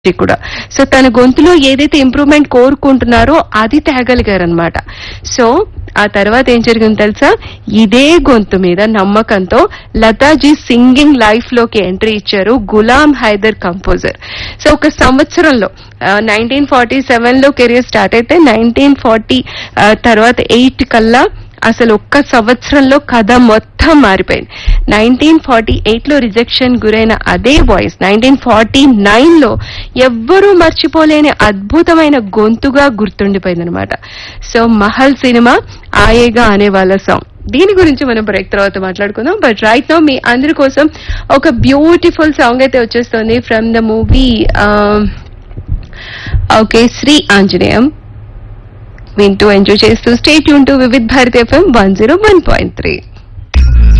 ఇది కూడా సో తన గొంతులో ఏదైతే ఇంప్రూవ్మెంట్ కోరుకుంటున్నారో అది తేగలిగారనమాట సో ఆ తర్వాత ఏం జరిగింది తెలుసా ఇదే గొంతు మీద నమ్మకంతో లతాజీ సింగింగ్ లైఫ్ లోకి ఎంట్రీ ఇచ్చారు గులాం హైదర్ కంపోజర్ సో ఒక సంవత్సరంలో నైన్టీన్ ఫార్టీ సెవెన్ లో కెరీర్ స్టార్ట్ అయితే నైన్టీన్ ఫార్టీ తర్వాత ఎయిట్ కల్లా అసలు ఒక్క సంవత్సరంలో కథ మొత్తం మారిపోయింది నైన్టీన్ ఫార్టీ ఎయిట్ లో రిజెక్షన్ గురైన అదే వాయిస్ నైన్టీన్ ఫార్టీ నైన్ లో ఎవ్వరూ మర్చిపోలేని అద్భుతమైన గొంతుగా గుర్తుండిపోయింది అనమాట సో మహల్ సినిమా ఆయేగా అనే వాళ్ళ సాంగ్ దీని గురించి మనం బ్రేక్ తర్వాత మాట్లాడుకుందాం బట్ రైట్ నో మీ అందరి కోసం ఒక బ్యూటిఫుల్ సాంగ్ అయితే వచ్చేస్తుంది from the movie okay Sri Anjaneyam వింటూ ఎంజాయ్ చేస్తూ స్టేట్ యూన్ to Vividh Bharati FM one zero one point three